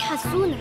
حسونة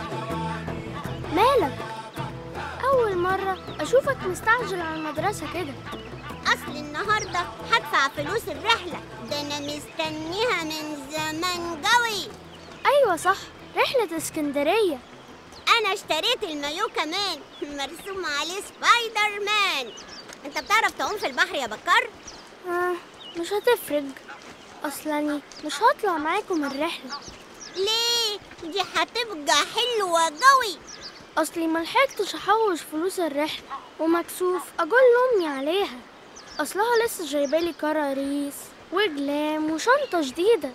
مالك أول مرة أشوفك مستعجل على المدرسة كده اصل النهارده هدفع فلوس الرحله ده انا مستنيها من زمان قوي أيوة صح رحلة اسكندرية انا اشتريت المايو كمان مرسوم عليه سبايدر مان انت بتعرف تعوم في البحر يا بكر آه مش هتفرق أصلاني مش هطلع معاكم الرحلة ليه دي هتبقى حلوه قوي أصلي ملحقتش أحوش فلوس الرحلة ومكسوف أقول لأمي عليها أصلها لسه جايبالي كراريس وجلام وشنطة جديدة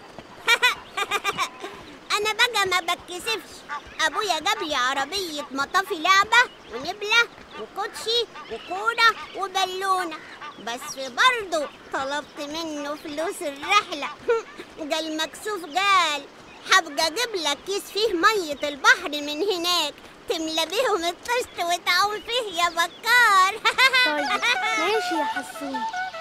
انا بقى ما بتكسفش ابويا جاب لي عربيه مطافي لعبه ونبله وكوتشي وكوره وبالونه بس برضه طلبت منه فلوس الرحله قال مكسوف قال هبقى اجيب لك كيس فيه ميه البحر من هناك تملى بيهم الطشت وتعوم فيه يا بكار طيب ماشي يا حسون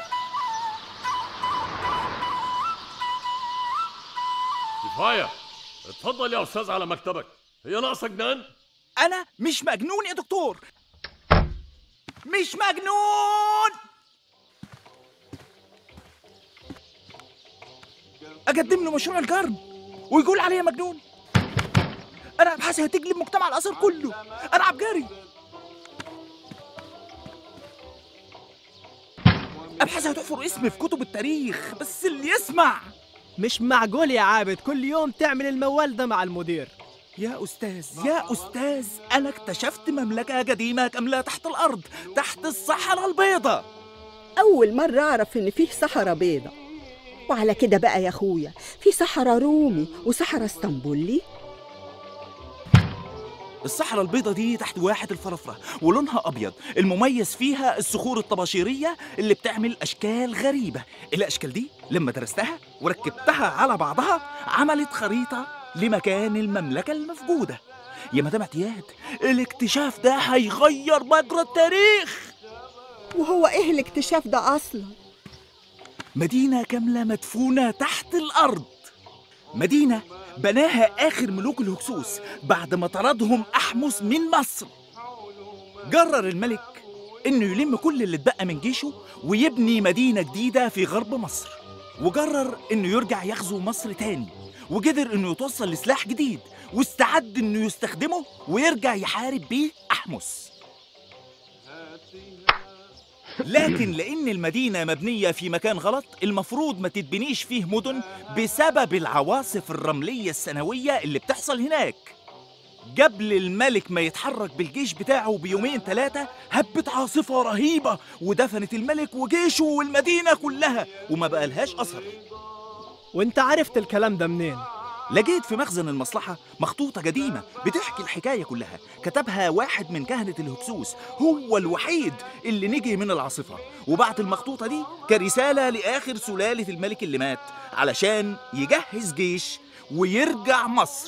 كفاية اتفضل يا أستاذ على مكتبك هي ناقصة جنان؟ انا مش مجنون يا دكتور مش مجنون اقدم له مشروع القرن ويقول عليا مجنون انا ابحاثي هتجلب مجتمع الاثر كله انا عبقري ابحاثي هتحفر اسمي في كتب التاريخ بس اللي يسمع مش معقول يا عابد كل يوم تعمل الموال ده مع المدير يا أستاذ يا أستاذ أنا اكتشفت مملكة قديمة كاملة تحت الأرض تحت الصحراء البيضاء أول مرة أعرف إن فيه صحراء بيضة وعلى كده بقى يا أخويا في صحراء رومي وصحراء اسطنبولي الصحراء البيضاء دي تحت واحة الفرافرة ولونها أبيض المميز فيها الصخور الطباشيرية اللي بتعمل أشكال غريبة الأشكال دي لما درستها وركبتها على بعضها عملت خريطة لمكان المملكة المفقودة يا مدام اعتياد الاكتشاف ده هيغير مجرى التاريخ وهو إيه الاكتشاف ده أصلا؟ مدينة كاملة مدفونة تحت الأرض مدينة بناها آخر ملوك الهكسوس بعد ما طردهم أحمس من مصر قرر الملك إنه يلم كل اللي اتبقى من جيشه ويبني مدينة جديدة في غرب مصر وقرر إنه يرجع يغزو مصر تاني وقدر إنه يتوصل لسلاح جديد واستعد إنه يستخدمه ويرجع يحارب بيه أحمس لكن لأن المدينة مبنية في مكان غلط المفروض ما تتبنيش فيه مدن بسبب العواصف الرملية السنوية اللي بتحصل هناك قبل الملك ما يتحرك بالجيش بتاعه بيومين ثلاثة هبت عاصفة رهيبة ودفنت الملك وجيشه والمدينة كلها وما بقالهاش أثر وانت عرفت الكلام ده منين لقيت في مخزن المصلحة مخطوطة قديمة بتحكي الحكاية كلها كتبها واحد من كهنة الهكسوس هو الوحيد اللي نجي من العاصفة وبعت المخطوطة دي كرسالة لآخر سلالة الملك اللي مات علشان يجهز جيش ويرجع مصر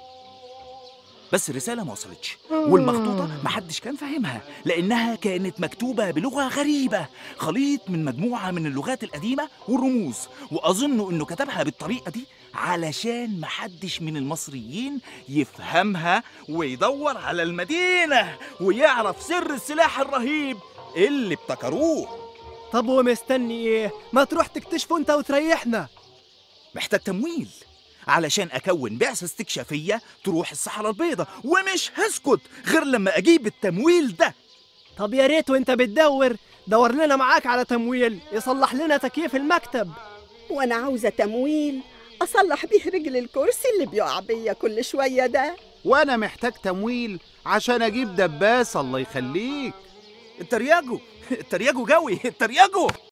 بس الرسالة ما وصلتش والمخطوطة محدش كان فاهمها لأنها كانت مكتوبة بلغة غريبة خليط من مجموعة من اللغات القديمة والرموز وأظن إنه كتبها بالطريقة دي علشان محدش من المصريين يفهمها ويدور على المدينة ويعرف سر السلاح الرهيب اللي ابتكروه طب ومستني ايه ما تروح تكتشفه انت وتريحنا محتاج تمويل علشان أكون بعثة استكشافية تروح الصحراء البيضاء ومش هسكت غير لما أجيب التمويل ده طب يا ريت وانت بتدور دور لنا معاك على تمويل يصلح لنا تكييف المكتب وأنا عاوزة تمويل أصلح بيه رجل الكرسي اللي بيقع بيا كل شوية ده وانا محتاج تمويل عشان اجيب دباس الله يخليك الترياجو الترياجو جوي الترياجو